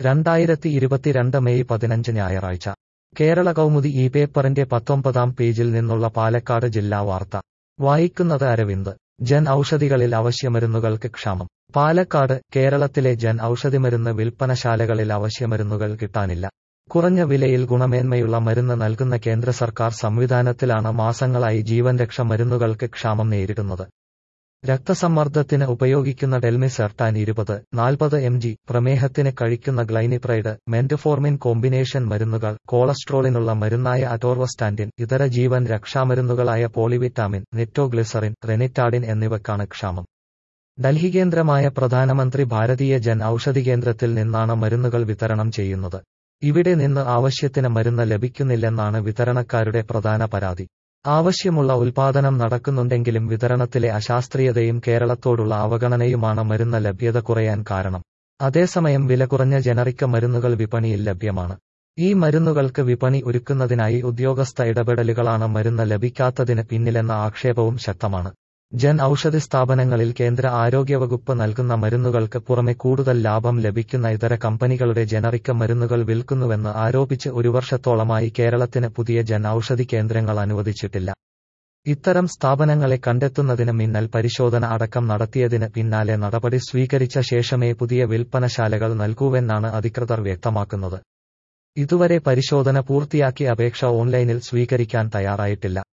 രണ്ടായിരത്തി ഇരുപത്തിരണ്ട് മെയ് പതിനഞ്ച് ഞായറാഴ്ച കേരള കൗമുദി ഈ പേപ്പറിന്റെ പത്തൊമ്പതാം പേജിൽ നിന്നുള്ള പാലക്കാട് ജില്ലാ വാർത്ത വായിക്കുന്നത് അരവിന്ദ് ജൻ ഔഷധികളിൽ അവശ്യമരുന്നുകൾക്ക് ക്ഷാമം പാലക്കാട് കേരളത്തിലെ ജൻ ഔഷധിമരുന്ന് വിൽപ്പനശാലകളിൽ അവശ്യമരുന്നുകൾ കിട്ടാനില്ല കുറഞ്ഞ വിലയിൽ ഗുണമേന്മയുള്ള മരുന്ന് നൽകുന്ന കേന്ദ്ര സർക്കാർ സംവിധാനത്തിലാണ് മാസങ്ങളായി ജീവൻരക്ഷ മരുന്നുകൾക്ക് ക്ഷാമം നേരിടുന്നത് രക്തസമ്മർദ്ദത്തിന് ഉപയോഗിക്കുന്ന ഡെൽമിസെർട്ടാൻ ഇരുപത് നാൽപ്പത് എം ജി പ്രമേഹത്തിന് കഴിക്കുന്ന ഗ്ലൈനിപ്രൈഡ് മെന്റഫോർമിൻ കോമ്പിനേഷൻ മരുന്നുകൾ കൊളസ്ട്രോളിനുള്ള മരുന്നായ അറ്റോർവസ്റ്റാൻഡിൻ ഇതര ജീവൻ രക്ഷാമരുന്നുകളായ പോളിവിറ്റാമിൻ നിറ്റോഗ്ലിസറിൻ റെനിറ്റാഡിൻ എന്നിവക്കാണ് ക്ഷാമം ഡൽഹി കേന്ദ്രമായ പ്രധാനമന്ത്രി ഭാരതീയ ജൻ ഔഷധി കേന്ദ്രത്തിൽ നിന്നാണ് മരുന്നുകൾ വിതരണം ചെയ്യുന്നത് ഇവിടെ നിന്ന് ആവശ്യത്തിന് മരുന്ന് ലഭിക്കുന്നില്ലെന്നാണ് വിതരണക്കാരുടെ പ്രധാന പരാതി ആവശ്യമുള്ള ഉൽപാദനം നടക്കുന്നുണ്ടെങ്കിലും വിതരണത്തിലെ അശാസ്ത്രീയതയും കേരളത്തോടുള്ള അവഗണനയുമാണ് മരുന്ന് ലഭ്യത കുറയാൻ കാരണം അതേസമയം വില കുറഞ്ഞ ജനറിക്ക മരുന്നുകൾ വിപണിയിൽ ലഭ്യമാണ് ഈ മരുന്നുകൾക്ക് വിപണി ഒരുക്കുന്നതിനായി ഉദ്യോഗസ്ഥ ഇടപെടലുകളാണ് മരുന്ന് ലഭിക്കാത്തതിന് പിന്നിലെന്ന ആക്ഷേപവും ശക്തമാണ് ജൻ ഔഷധി സ്ഥാപനങ്ങളിൽ കേന്ദ്ര ആരോഗ്യവകുപ്പ് നൽകുന്ന മരുന്നുകൾക്ക് പുറമെ കൂടുതൽ ലാഭം ലഭിക്കുന്ന ഇതര കമ്പനികളുടെ ജനറിക്ക മരുന്നുകൾ വിൽക്കുന്നുവെന്ന് ആരോപിച്ച് ഒരു വർഷത്തോളമായി കേരളത്തിന് പുതിയ ജൻ ഔഷധി കേന്ദ്രങ്ങൾ അനുവദിച്ചിട്ടില്ല ഇത്തരം സ്ഥാപനങ്ങളെ കണ്ടെത്തുന്നതിന് മിന്നൽ പരിശോധന അടക്കം നടത്തിയതിന് പിന്നാലെ നടപടി സ്വീകരിച്ച ശേഷമേ പുതിയ വിൽപ്പനശാലകൾ നൽകൂവെന്നാണ് അധികൃതർ വ്യക്തമാക്കുന്നത് ഇതുവരെ പരിശോധന പൂർത്തിയാക്കി അപേക്ഷ ഓൺലൈനിൽ സ്വീകരിക്കാൻ തയ്യാറായിട്ടില്ല